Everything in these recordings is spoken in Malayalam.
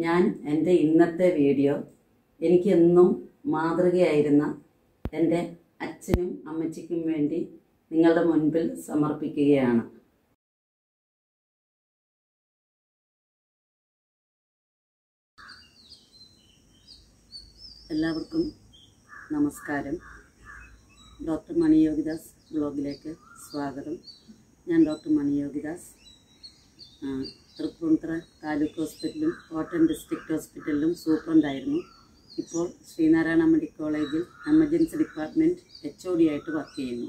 ഞാൻ എൻ്റെ ഇന്നത്തെ വീഡിയോ എനിക്കെന്നും മാതൃകയായിരുന്ന എൻ്റെ അച്ഛനും അമ്മച്ചിക്കും വേണ്ടി നിങ്ങളുടെ മുൻപിൽ സമർപ്പിക്കുകയാണ് എല്ലാവർക്കും നമസ്കാരം ഡോക്ടർ മണി യോഗിദാസ് ബ്ലോഗിലേക്ക് സ്വാഗതം ഞാൻ ഡോക്ടർ മണി യോഗിദാസ് ആ, തൃപ്പൂണിത്തുറ താലൂക്ക് ഹോസ്പിറ്റലും കോട്ടയം ഡിസ്ട്രിക്ട് ഹോസ്പിറ്റലിലും സൂപ്രണ്ടായിരുന്നു ഇപ്പോൾ ശ്രീനാരായണ മെഡിക്കൽ കോളേജിൽ emergency department H O D ആയിട്ട് വർക്ക് ചെയ്യുന്നു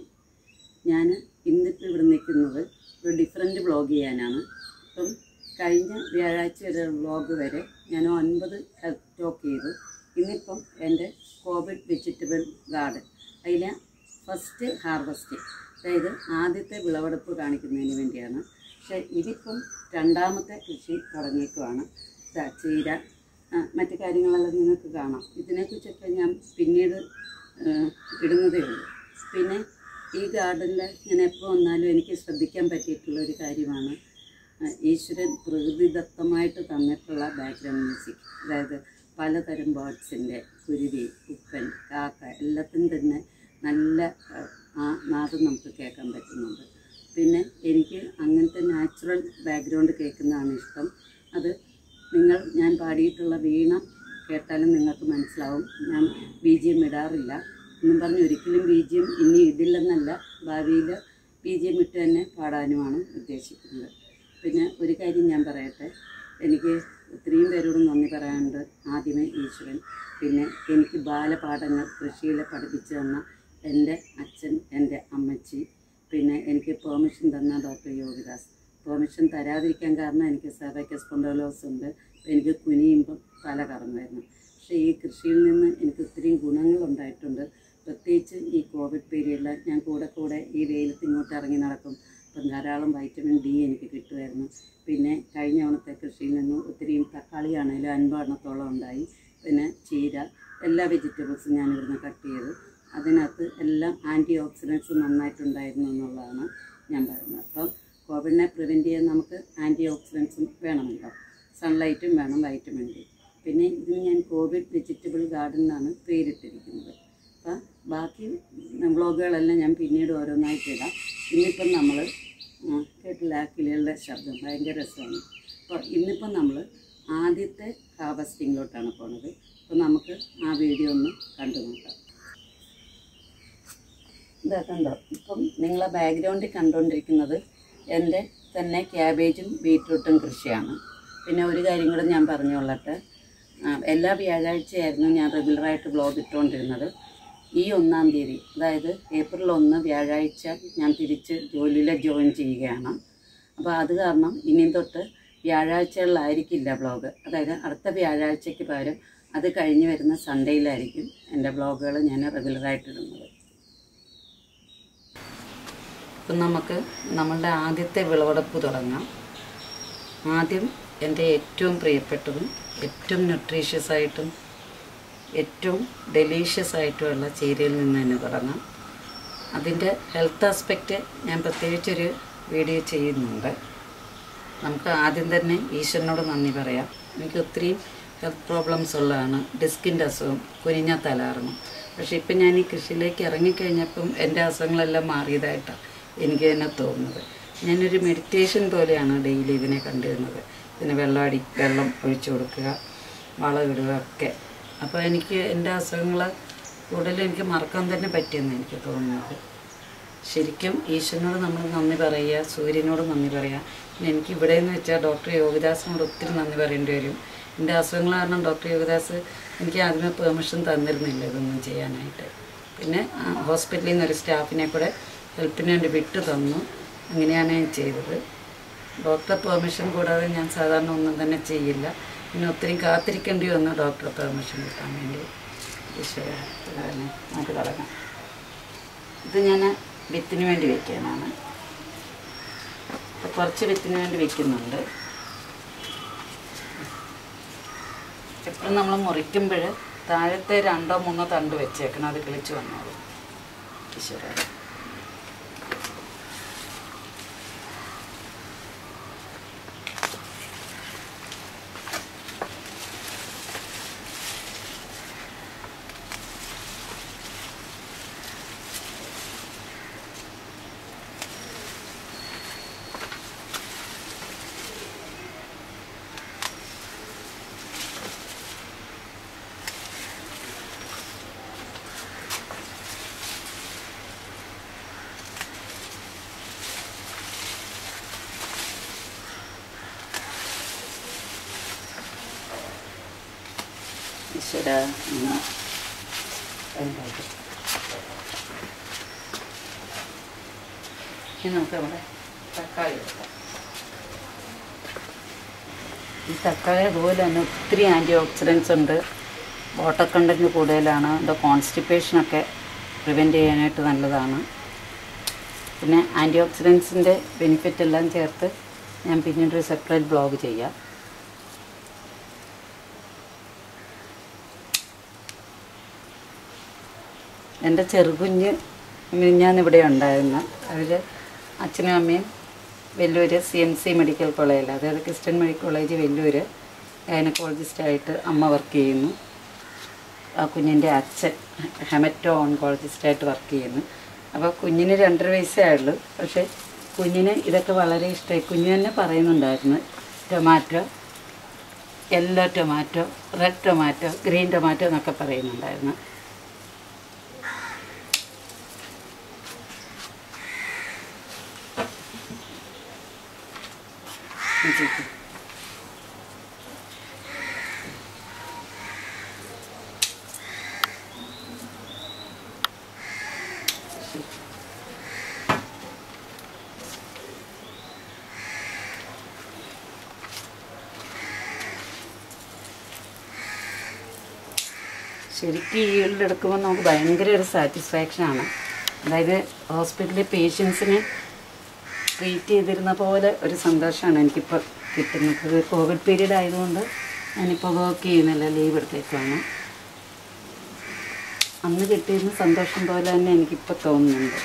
ഞാൻ ഇന്നിപ്പോൾ ഇവിടെ നിൽക്കുന്നത് ഒരു ഡിഫറെൻറ്റ് വ്ളോഗ് ചെയ്യാനാണ് ഇപ്പം കഴിഞ്ഞ വ്യാഴാഴ്ച വരെ വ്ളോഗ് വരെ ഞാൻ ഒൻപത് ഹെൽത്ത് ടോക്ക് ചെയ്തു ഇന്നിപ്പം എൻ്റെ കോവിഡ് വെജിറ്റബിൾ ഗാർഡൻ അതിലെ ഫസ്റ്റ് ഹാർവസ്റ്റ് അതായത് ആദ്യത്തെ വിളവെടുപ്പ് കാണിക്കുന്നതിന് വേണ്ടിയാണ് പക്ഷേ ഇതിപ്പം രണ്ടാമത്തെ കൃഷി തുടങ്ങിയേക്കുവാണ് ദാ ചീര ആ, മറ്റു കാര്യങ്ങളെല്ലാം നിങ്ങൾക്ക് കാണാം ഇതിനെക്കുറിച്ചൊക്കെ ഞാൻ പിന്നീട് ആ, ഇടുന്നതേ ഉള്ളൂ പിന്നെ ഈ ഗാർഡനിൽ ഞാൻ എപ്പോൾ വന്നാലും എനിക്ക് ശ്രദ്ധിക്കാൻ പറ്റിയിട്ടുള്ള ഒരു കാര്യമാണ് ആ, ഈശ്വരൻ പ്രകൃതിദത്തമായിട്ട് തന്നിട്ടുള്ള ബാക്ക്ഗ്രൗണ്ട് മ്യൂസിക് അതായത് പലതരം ബേർഡ്സിൻ്റെ കുരുവി ഉപ്പൻ കാക്ക എല്ലാത്തിനും തന്നെ നല്ല ആ, ആ നാദം നമുക്ക് കേൾക്കാൻ പറ്റുന്നുണ്ട് പിന്നെ എനിക്ക് അങ്ങനത്തെ നാച്ചുറൽ ബാക്ക്ഗ്രൗണ്ട് കേൾക്കുന്നതാണ് ഇഷ്ടം അത് നിങ്ങൾ ഞാൻ പാടിയിട്ടുള്ള വീണ കേട്ടാലും നിങ്ങൾക്ക് മനസ്സിലാവും ഞാൻ ബി ജി എം ഇടാറില്ല എന്നും പറഞ്ഞ് ഒരിക്കലും ബി ജി എം ഇനി ഇടില്ലെന്നല്ല ഭാവിയിൽ ബി ജി എം ഇട്ട് തന്നെ പാടാനുമാണ് ഉദ്ദേശിക്കുന്നത് പിന്നെ ഒരു കാര്യം ഞാൻ പറയട്ടെ എനിക്ക് ഇത്രയും പേരോട് നന്ദി പറയാനുണ്ട് ആദ്യമേ ഈശ്വരൻ പിന്നെ എനിക്ക് ബാലപാഠങ്ങൾ കൃഷിയിൽ പഠിപ്പിച്ചു തന്ന എൻ്റെ അച്ഛൻ എൻ്റെ അമ്മച്ചി പിന്നെ എനിക്ക് പെർമിഷൻ തന്ന ഡോക്ടർ യോഗിദാസ് പെർമിഷൻ തരാതിരിക്കാൻ കാരണം എനിക്ക് സെർവൈക്കസ് സ്പോണ്ടോലോസ് ഉണ്ട് എനിക്ക് കുനിയുമ്പം തല കറങ്ങുമായിരുന്നു പക്ഷേ ഈ കൃഷിയിൽ നിന്ന് എനിക്ക് ഒത്തിരിയും ഗുണങ്ങളുണ്ടായിട്ടുണ്ട് പ്രത്യേകിച്ച് ഈ കോവിഡ് പീരീഡിൽ ഞാൻ കൂടെ കൂടെ ഈ വെയിലത്ത് ഇങ്ങോട്ട് ഇറങ്ങി നടക്കും അപ്പം ധാരാളം വൈറ്റമിൻ ഡി എനിക്ക് കിട്ടുമായിരുന്നു പിന്നെ കഴിഞ്ഞ ഓണത്തെ കൃഷിയിൽ നിന്ന് ഒത്തിരിയും തക്കാളിയാണെങ്കിലും അൻപെണ്ണത്തോളം ഉണ്ടായി പിന്നെ ചീര എല്ലാ വെജിറ്റബിൾസും ഞാൻ ഇവിടുന്ന് കട്ട് ചെയ്തു അതിനകത്ത് എല്ലാം ആൻറ്റി ഓക്സിഡൻസ് നന്നായിട്ടുണ്ടായിരുന്നു എന്നുള്ളതാണ് ഞാൻ പറയുന്നത് അപ്പം കോവിഡിനെ പ്രിവെൻറ്റ് ചെയ്യാൻ നമുക്ക് ആൻറ്റി ഓക്സിഡൻസും വേണമല്ലോ സൺലൈറ്റും വേണം വൈറ്റമിൻ ഡി പിന്നെ ഇതിന് ഞാൻ കോവിഡ് വെജിറ്റബിൾ ഗാർഡൻ എന്നാണ് പേരിട്ടിരിക്കുന്നത് അപ്പം ബാക്കി വ്ളോഗുകളെല്ലാം ഞാൻ പിന്നീട് ഓരോന്നായിട്ട് ഇടാം ഇന്നിപ്പം നമ്മൾ കേട്ടില്ല ആ കിളികളുടെ ശബ്ദം ഭയങ്കര രസമാണ് അപ്പോൾ ഇന്നിപ്പം നമ്മൾ ആദ്യത്തെ ഹാർവസ്റ്റിങ്ങിലോട്ടാണ് പോണത് അപ്പോൾ നമുക്ക് ആ വീഡിയോ ഒന്ന് കണ്ടു നോക്കാം ഇതാ കണ്ടോ ഇപ്പം നിങ്ങളെ ബാക്ക്ഗ്രൗണ്ടിൽ കണ്ടുകൊണ്ടിരിക്കുന്നത് എൻ്റെ തന്നെ ക്യാബേജും ബീറ്റ്റൂട്ടും കൃഷിയാണ് പിന്നെ ഒരു കാര്യം കൂടെ ഞാൻ പറഞ്ഞുകൊള്ളട്ടെ ആ, എല്ലാ വ്യാഴാഴ്ചയായിരുന്നു ഞാൻ റെഗുലറായിട്ട് ബ്ലോഗ് ഇട്ടുകൊണ്ടിരുന്നത് ഈ ഒന്നാം തീയതി അതായത് ഏപ്രിൽ ഒന്ന് വ്യാഴാഴ്ച ഞാൻ തിരിച്ച് ജോലിയിൽ ജോയിൻ ചെയ്യുകയാണ് അപ്പോൾ അത് കാരണം ഇനിയും തൊട്ട് വ്യാഴാഴ്ചകളിലായിരിക്കില്ല ബ്ലോഗ് അതായത് അടുത്ത വ്യാഴാഴ്ചയ്ക്ക് പകരം അത് കഴിഞ്ഞ് വരുന്ന സൺഡേയിലായിരിക്കും എൻ്റെ ബ്ലോഗുകൾ ഞാൻ റെഗുലറായിട്ട് ഇടുന്നത് അപ്പം നമുക്ക് നമ്മളുടെ ആദ്യത്തെ വിളവെടുപ്പ് തുടങ്ങാം ആദ്യം എൻ്റെ ഏറ്റവും പ്രിയപ്പെട്ടതും ഏറ്റവും ന്യൂട്രീഷ്യസ് ആയിട്ടും ഏറ്റവും ഡെലീഷ്യസ് ആയിട്ടുമുള്ള ചീരയിൽ നിന്ന് തന്നെ തുടങ്ങാം അതിൻ്റെ ഹെൽത്ത് ആസ്പെക്റ്റ് ഞാൻ പ്രത്യേകിച്ചൊരു വീഡിയോ ചെയ്യുന്നുണ്ട് നമുക്ക് ആദ്യം തന്നെ ഈശ്വരനോട് നന്ദി പറയാം എനിക്ക് ഒത്തിരി ഹെൽത്ത് പ്രോബ്ലംസ് ഉള്ളതാണ് ഡിസ്കിൻ്റെ അസുഖം കുനിഞ്ഞ തലാറണം പക്ഷേ ഇപ്പം ഞാൻ ഈ കൃഷിയിലേക്ക് ഇറങ്ങിക്കഴിഞ്ഞപ്പം എൻ്റെ അസുഖങ്ങളെല്ലാം മാറിയതായിട്ടാണ് എനിക്ക് തന്നെ തോന്നുന്നത് ഞാനൊരു മെഡിറ്റേഷൻ പോലെയാണ് ഡെയിലി ഇതിനെ കണ്ടിരുന്നത് ഇതിന് വെള്ളം അടി വെള്ളം ഒഴിച്ചു കൊടുക്കുക വളമിടുക ഒക്കെ അപ്പോൾ എനിക്ക് എൻ്റെ അസുഖങ്ങൾ കൂടുതലും എനിക്ക് മറക്കാൻ തന്നെ പറ്റിയെന്ന് എനിക്ക് തോന്നുന്നത് ശരിക്കും ഈശ്വരനോട് നമ്മൾ നന്ദി പറയുക സൂര്യനോട് നന്ദി പറയുക പിന്നെ എനിക്ക് ഇവിടെ എന്ന് വെച്ചാൽ ഡോക്ടർ യോഗദാസിനോട് ഒത്തിരി നന്ദി പറയേണ്ടി വരും എൻ്റെ അസുഖങ്ങൾ കാരണം ഡോക്ടർ യോഗദാസ് എനിക്ക് ആദ്യമേ പെർമിഷൻ തന്നിരുന്നില്ല ഇതൊന്നും ചെയ്യാനായിട്ട് പിന്നെ ആ, ഹോസ്പിറ്റലിൽ നിന്ന് ഒരു സ്റ്റാഫിനെ കൂടെ ഹെൽപ്പിന് വേണ്ടി വിട്ടു തന്നു അങ്ങനെയാണ് ഞാൻ ചെയ്തത് ഡോക്ടറെ പെർമിഷൻ കൂടാതെ ഞാൻ സാധാരണ ഒന്നും തന്നെ ചെയ്യില്ല പിന്നെ ഒത്തിരി കാത്തിരിക്കേണ്ടി വന്നു ഡോക്ടറെ പെർമിഷൻ കിട്ടാൻ വേണ്ടി ഈശ്വര ഇതാണ് നമുക്ക് തുടങ്ങാം ഇത് ഞാൻ വിത്തിന് വേണ്ടി വെക്കാനാണ് അപ്പോൾ കുറച്ച് വിത്തിന് വേണ്ടി വെക്കുന്നുണ്ട് എപ്പോഴും നമ്മൾ മുറിക്കുമ്പോൾ താഴത്തെ രണ്ടോ മൂന്നോ തണ്ട് വെച്ചേക്കണം അത് കിളിച്ച് വന്നോളൂ ഈശ്വര ഈശ്വര ഉം. എന്തായിട്ട് ഇനി നമുക്ക് നമ്മുടെ തക്കാളി എടുക്കാം ഈ തക്കാളി അതുപോലെ തന്നെ ഒത്തിരി ആൻറ്റി ഓക്സിഡൻസ് ഉണ്ട് വാട്ടർ കണ്ടൻറ്റ് കൂടുതലാണ് ഇത് കോൺസ്റ്റിപ്പേഷനൊക്കെ പ്രിവെൻറ്റ് ചെയ്യാനായിട്ട് നല്ലതാണ് പിന്നെ ആൻറ്റി ഓക്സിഡൻസിൻ്റെ ബെനിഫിറ്റ് എല്ലാം ചേർത്ത് ഞാൻ പിന്നീട് ഒരു സെപ്പറേറ്റ് ബ്ലോഗ് ചെയ്യാം എൻ്റെ ചെറുകുഞ്ഞ് മിനിഞ്ഞാന്നിവിടെ ഉണ്ടായിരുന്നു അവർ അച്ഛനും അമ്മയും Vellore C M C medical കോളേജിൽ അതായത് ക്രിസ്ത്യൻ മെഡിക്കൽ കോളേജ് വെല്ലൂര് ഗൈനക്കോളജിസ്റ്റായിട്ട് അമ്മ വർക്ക് ചെയ്യുന്നു ആ കുഞ്ഞിൻ്റെ അച്ഛൻ ഹെമറ്റോ ഓൺകോളജിസ്റ്റായിട്ട് വർക്ക് ചെയ്യുന്നു അപ്പോൾ കുഞ്ഞിന് രണ്ടര വയസ്സേ ആയുള്ളൂ പക്ഷേ കുഞ്ഞിന് ഇതൊക്കെ വളരെ ഇഷ്ടമായി കുഞ്ഞ് തന്നെ പറയുന്നുണ്ടായിരുന്നു tomato yellow tomato red tomato green tomato എന്നൊക്കെ പറയുന്നുണ്ടായിരുന്നു ഇഞ്ചിക്ക്. ശരിക്കും ഈ ഈൽഡ് എടുക്കുമ്പോൾ നമുക്ക് ഭയങ്കര ഒരു സാറ്റിസ്ഫാക്ഷനാണ് അതായത് ഹോസ്പിറ്റലിൽ പേഷ്യൻസിനെ ട്രീറ്റ് ചെയ്തിരുന്ന പോലെ ഒരു സന്തോഷമാണ് എനിക്കിപ്പോൾ കിട്ടുന്നത് ഇത് കോവിഡ് പീരീഡ് ആയതുകൊണ്ട് ഞാനിപ്പോൾ വർക്ക് ചെയ്യുന്നില്ല ലീവ് എടുത്തേക്കാണ് അന്ന് കിട്ടിയിരുന്ന സന്തോഷം പോലെ തന്നെ എനിക്കിപ്പോൾ തോന്നുന്നുണ്ട്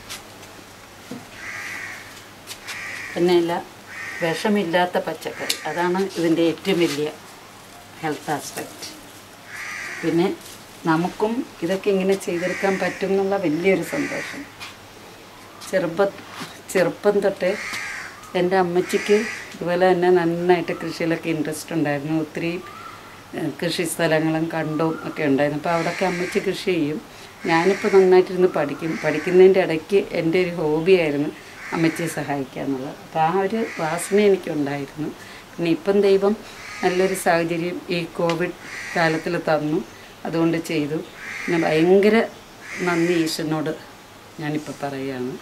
പിന്നെയല്ല വിഷമില്ലാത്ത പച്ചക്കറി അതാണ് ഇതിൻ്റെ ഏറ്റവും വലിയ ഹെൽത്ത് ആസ്പെക്റ്റ് പിന്നെ നമുക്കും ഇതൊക്കെ ഇങ്ങനെ ചെയ്തെടുക്കാൻ പറ്റും എന്നുള്ള വലിയൊരു സന്തോഷം ചെറുപ്പ ചെറുപ്പം തൊട്ടേ എൻ്റെ അമ്മച്ചിക്ക് ഇതുപോലെ തന്നെ നന്നായിട്ട് കൃഷിയിലൊക്കെ ഇൻട്രസ്റ്റ് ഉണ്ടായിരുന്നു ഒത്തിരി ഏഹ്, കൃഷി സ്ഥലങ്ങളും കണ്ടവും ഒക്കെ ഉണ്ടായിരുന്നു അപ്പോൾ അവിടെയൊക്കെ അമ്മച്ചി കൃഷി ചെയ്യും ഞാനിപ്പോൾ നന്നായിട്ടിരുന്ന് പഠിക്കും പഠിക്കുന്നതിൻ്റെ ഇടയ്ക്ക് എൻ്റെ ഒരു ഹോബിയായിരുന്നു അമ്മച്ചിയെ സഹായിക്കുക എന്നുള്ളത് അപ്പോൾ ആ ഒരു വാസന എനിക്കുണ്ടായിരുന്നു പിന്നെ ഇപ്പം ദൈവം നല്ലൊരു സാഹചര്യം ഈ കോവിഡ് കാലത്തിൽ തന്നു അതുകൊണ്ട് ചെയ്തു പിന്നെ ഭയങ്കര നന്ദി ഈശ്വരനോട് ഞാനിപ്പോൾ പറയുകയാണ്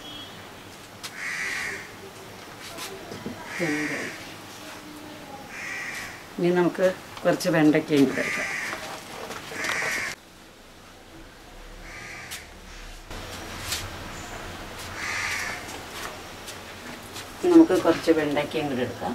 വെണ്ടയ്ക്ക. ഇനി നമുക്ക് കുറച്ച് വെണ്ടയ്ക്കയും കൂടെ എടുക്കാം നമുക്ക് കുറച്ച് വെണ്ടയ്ക്കയും കൂടെ എടുക്കാം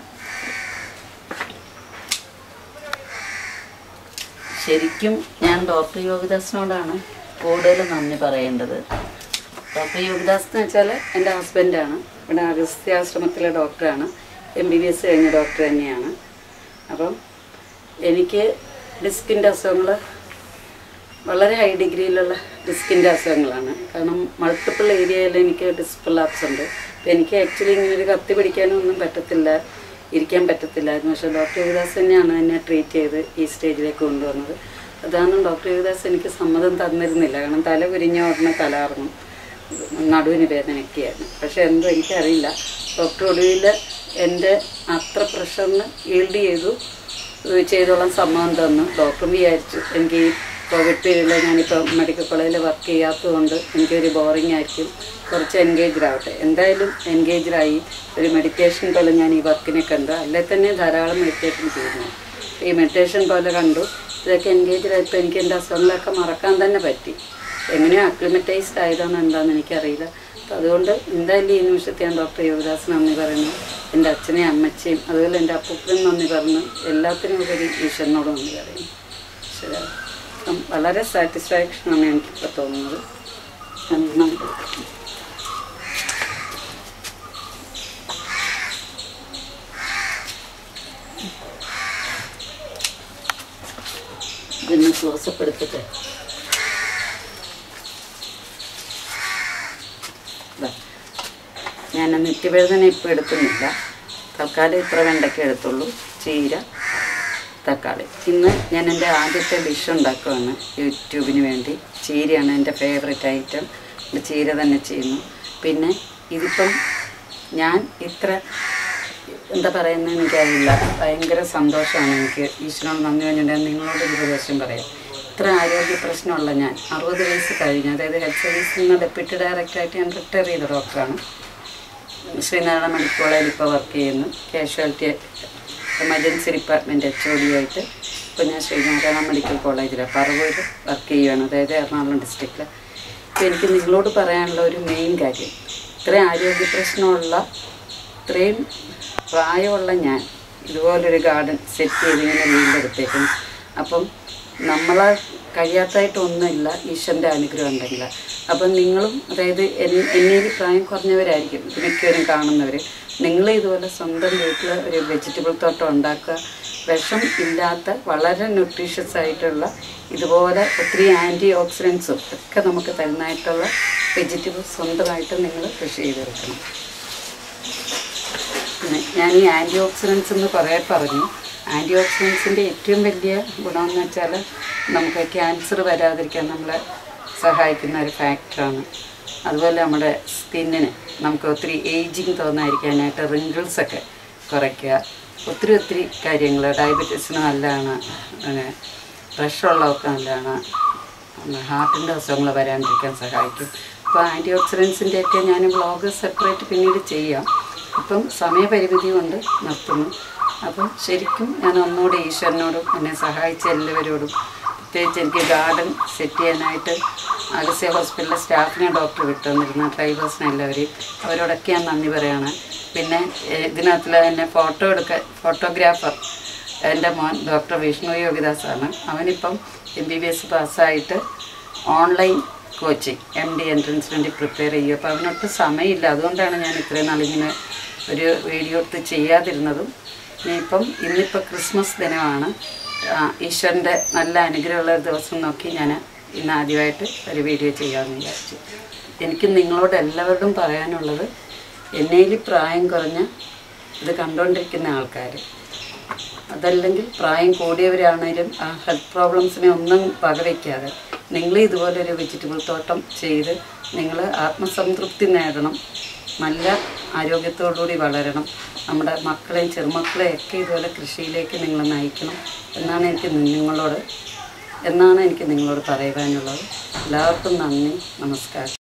ശരിക്കും ഞാൻ ഡോക്ടർ യോഗിദാസിനോടാണ് കൂടുതൽ നന്ദി പറയേണ്ടത് ഡോക്ടർ യോഗിദാസ് എന്ന് വെച്ചാൽ എൻ്റെ ഹസ്ബൻഡാണ് ഇവിടെ അഗസ്ത്യാശ്രമത്തിലെ ഡോക്ടറാണ് എം ബി ബി എസ് കഴിഞ്ഞ ഡോക്ടർ തന്നെയാണ് അപ്പം എനിക്ക് ഡിസ്കിൻ്റെ അസുഖങ്ങൾ വളരെ ഹൈ ഡിഗ്രിയിലുള്ള ഡിസ്കിൻ്റെ അസുഖങ്ങളാണ് കാരണം മൾട്ടിപ്പിൾ ഏരിയയിൽ എനിക്ക് ഡിസ്ക് ലാപ്സ് ഉണ്ട് അപ്പോൾ എനിക്ക് ആക്ച്വലി ഇങ്ങനെ ഒരു കത്തി പിടിക്കാനും ഒന്നും പറ്റത്തില്ല ഇരിക്കാൻ പറ്റത്തില്ലായിരുന്നു പക്ഷേ ഡോക്ടർ യുവദാസ് തന്നെയാണ് എന്നെ ട്രീറ്റ് ചെയ്ത് ഈ സ്റ്റേജിലേക്ക് കൊണ്ടുവന്നത് അതാണ് ഡോക്ടർ യുവദാസ് എനിക്ക് സമ്മതം തന്നിരുന്നില്ല കാരണം തല കുരിഞ്ഞ ഉടനെ തലാർന്നു നടുവിന് വേദനയൊക്കെയായിരുന്നു പക്ഷേ എന്തോ എനിക്കറിയില്ല ഡോക്ടർ ഒടുവിൽ എൻ്റെ അത്ര പ്രഷറിന് ഈൽഡ് ചെയ്തു ഇത് ചെയ്തോളാൻ സമ്മതം തന്നു ഡോക്ടർ വിചാരിച്ചു എനിക്ക് ഈ കോവിഡ് പീരീഡിൽ ഞാനിപ്പോൾ മെഡിക്കൽ കോളേജിൽ വർക്ക് ചെയ്യാത്തതുകൊണ്ട് എനിക്കൊരു ബോറിംഗ് ആയിരിക്കും കുറച്ച് എൻഗേജ്ഡ് ആവട്ടെ എന്തായാലും എൻഗേജ്ഡായി ഒരു മെഡിറ്റേഷൻ പോലെ ഞാൻ ഈ വർക്കിനെ കണ്ടു അല്ലെ തന്നെ ധാരാളം മെഡിറ്റേഷൻ ചെയ്യുന്നു ഈ മെഡിറ്റേഷൻ പോലെ കണ്ടു ഇതൊക്കെ എൻഗേജ്ഡ് ആയപ്പോൾ എനിക്ക് എൻ്റെ അസുഖങ്ങളൊക്കെ മറക്കാൻ തന്നെ പറ്റി എങ്ങനെയോ അക്ലിമറ്റൈസ്ഡ് ആയതാണോ എന്താണെന്ന് എനിക്കറിയില്ല അപ്പം അതുകൊണ്ട് എന്തായാലും ഈ നിമിഷത്തെ ഞാൻ ഡോക്ടർ യുവദാസ് നന്ദി പറയുന്നു എൻ്റെ അച്ഛനെയും അമ്മച്ചയും അതുപോലെ എൻ്റെ അപ്പൂപ്പനും നന്ദി പറഞ്ഞു എല്ലാത്തിനും ഉപരി ഈശ്വരനോട് നന്ദി പറയുന്നു ശരി അപ്പം വളരെ സാറ്റിസ്ഫാക്ഷനാണ് എനിക്കിപ്പോൾ തോന്നുന്നത് നന്നായിട്ട് ഇതൊന്ന് ക്ലോസപ്പ് എടുത്തിട്ട് ദാ. ഞാൻ നിത്യവേദന ഇപ്പോൾ എടുക്കുന്നില്ല തൽക്കാലം ഇത്ര വെണ്ടയ്ക്ക എടുത്തുള്ളൂ ചീര തക്കാളി ഇന്ന് ഞാൻ എൻ്റെ ആദ്യത്തെ ഡിഷ് ഉണ്ടാക്കുകയാണ് യൂട്യൂബിന് വേണ്ടി ചീരയാണ് എൻ്റെ ഫേവറേറ്റ് ഐറ്റം ചീര തന്നെ ചെയ്യുന്നു പിന്നെ ഇതിപ്പം ഞാൻ ഇത്ര എന്താ പറയുന്നത് എനിക്കറിയില്ല ഭയങ്കര സന്തോഷമാണ് എനിക്ക് ഈശ്വരനോട് നന്ദി പറഞ്ഞിട്ട് നിങ്ങളോട് ഒരു ഉപദേശം പറയാം ഇത്ര ആരോഗ്യ പ്രശ്നമുള്ള ഞാൻ അറുപത് വയസ്സ് കഴിഞ്ഞു അതായത് ഹെൽത്ത് സർവീസിൽ നിന്ന് ഡെപ്യൂട്ടി ഡയറക്ടറായിട്ട് ഞാൻ റിട്ടയർ ചെയ്ത ഡോക്ടറാണ് ശ്രീനാരായണ മെഡിക്കൽ കോളേജിൽ ഇപ്പോൾ വർക്ക് ചെയ്യുന്നു casualty emergency department H O D ആയിട്ട് ഇപ്പോൾ ഞാൻ ശ്രീനാരായണ മെഡിക്കൽ കോളേജിലാണ് പറവൂർ വർക്ക് ചെയ്യുകയാണ് അതായത് എറണാകുളം ഡിസ്ട്രിക്റ്റിൽ അപ്പോൾ എനിക്ക് നിങ്ങളോട് പറയാനുള്ള ഒരു മെയിൻ കാര്യം ഇത്രയും ആരോഗ്യ പ്രശ്നമുള്ള ഇത്രയും പ്രായമുള്ള ഞാൻ ഇതുപോലൊരു ഗാർഡൻ സെറ്റ് ചെയ്ത് ഇങ്ങനെ വീണ്ടെടുത്തേക്കും അപ്പം നമ്മളെ കഴിയാത്തതായിട്ടൊന്നുമില്ല ഈശ്വരൻ്റെ അനുഗ്രഹം ഉണ്ടെങ്കിൽ അപ്പം നിങ്ങളും അതായത് എൻ- എന്നേൽ പ്രായം കുറഞ്ഞവരായിരിക്കും ഇത് മിക്കവരും കാണുന്നവർ നിങ്ങൾ ഇതുപോലെ സ്വന്തം വീട്ടിൽ ഒരു വെജിറ്റബിൾ തോട്ടം ഉണ്ടാക്കുക വിഷം ഇല്ലാത്ത വളരെ ന്യൂട്രീഷ്യസ് ആയിട്ടുള്ള ഇതുപോലെ ഒത്തിരി ആൻറ്റി ഓക്സിഡൻസും ഒക്കെ നമുക്ക് തരുന്നതായിട്ടുള്ള വെജിറ്റബിൾസ് സ്വന്തമായിട്ട് നിങ്ങൾ കൃഷി ചെയ്തെടുക്കണം പിന്നെ ഞാൻ ഈ ആൻറ്റി ഓക്സിഡൻസ് എന്ന് കുറേ പറഞ്ഞു ആൻറ്റി ഓക്സിഡൻസിൻ്റെ ഏറ്റവും വലിയ ഗുണമെന്ന് വെച്ചാൽ നമുക്ക് ക്യാൻസർ വരാതിരിക്കാൻ നമ്മളെ സഹായിക്കുന്ന ഒരു ഫാക്ടറാണ് അതുപോലെ നമ്മുടെ സ്കിന്നിന് നമുക്ക് ഒത്തിരി ഏജിങ് തോന്നാതിരിക്കാനായിട്ട് റിങ്കിൾസൊക്കെ കുറയ്ക്കുക ഒത്തിരി ഒത്തിരി കാര്യങ്ങൾ ഡയബറ്റീസിന് നല്ലതാണ് പിന്നെ പ്രഷറുള്ളതൊക്കെ നല്ലതാണ് ഹാർട്ടിൻ്റെ അസുഖങ്ങൾ വരാണ്ടിരിക്കാൻ സഹായിക്കും അപ്പോൾ ആൻറ്റി ഓക്സിഡൻസിൻ്റെ ഒക്കെ ഞാൻ വ്ളോഗ് സെപ്പറേറ്റ് പിന്നീട് ചെയ്യാം ഇപ്പം സമയപരിമിതി കൊണ്ട് നിർത്തുന്നു അപ്പം ശരിക്കും ഞാൻ ഒന്നുകൂടി ഈശ്വരനോടും എന്നെ സഹായിച്ച എല്ലാവരോടും പ്രത്യേകിച്ച് എനിക്ക് ഗാർഡൻ സെറ്റ് ചെയ്യാനായിട്ട് അഗസ്യ ഹോസ്പിറ്റലിലെ സ്റ്റാഫിനെ ഡോക്ടർ വിട്ടുവന്നിരുന്ന ഡ്രൈവേഴ്സിനെ എല്ലാവരെയും അവരോടൊക്കെ ഞാൻ നന്ദി പറയാണ് പിന്നെ ഏഹ്, ഇതിനകത്തിൽ എന്നെ ഫോട്ടോ എടുക്കാൻ ഫോട്ടോഗ്രാഫർ എൻ്റെ മോൻ ഡോക്ടർ വിഷ്ണു യോഗിദാസാണ് അവനിപ്പം എം ബി ബി എസ് പാസ്സായിട്ട് ഓൺലൈൻ കോച്ചിങ് എം ഡി എൻട്രൻസിന് വേണ്ടി പ്രിപ്പയർ ചെയ്യും അപ്പോൾ അവനൊട്ട് സമയമില്ല അതുകൊണ്ടാണ് ഞാൻ ഇത്രയും നാളിങ്ങനെ ഒരു വീഡിയോ എടുത്ത് ചെയ്യാതിരുന്നതും ഇനിയിപ്പം ഇന്നിപ്പോൾ ക്രിസ്മസ് ദിനമാണ് ആ, ഈശ്വരൻ്റെ നല്ല അനുഗ്രഹമുള്ള ഒരു ദിവസം നോക്കി ഞാൻ ഇന്ന് ആദ്യമായിട്ട് ഒരു വീഡിയോ ചെയ്യാമെന്ന് വിചാരിച്ചു എനിക്ക് നിങ്ങളോട് എല്ലാവരോടും പറയാനുള്ളത് എന്നേൽ പ്രായം കുറഞ്ഞ ഇത് കണ്ടുകൊണ്ടിരിക്കുന്ന ആൾക്കാർ അതല്ലെങ്കിൽ പ്രായം കൂടിയവരാണേലും ആ ഹെൽത്ത് പ്രോബ്ലംസിനെ ഒന്നും വകവയ്ക്കാതെ നിങ്ങൾ ഇതുപോലൊരു വെജിറ്റബിൾ തോട്ടം ചെയ്ത് നിങ്ങൾ ആത്മസംതൃപ്തി നേടണം നല്ല ആരോഗ്യത്തോടുകൂടി വളരണം നമ്മുടെ മക്കളെയും ചെറുമക്കളെയും ഒക്കെ ഇതുപോലെ കൃഷിയിലേക്ക് നിങ്ങൾ നയിക്കണം എന്നാണ് എനിക്ക് നിങ്ങളോട് എന്നാണ് എനിക്ക് നിങ്ങളോട് പറയുവാനുള്ളത് എല്ലാവർക്കും നന്ദി നമസ്കാരം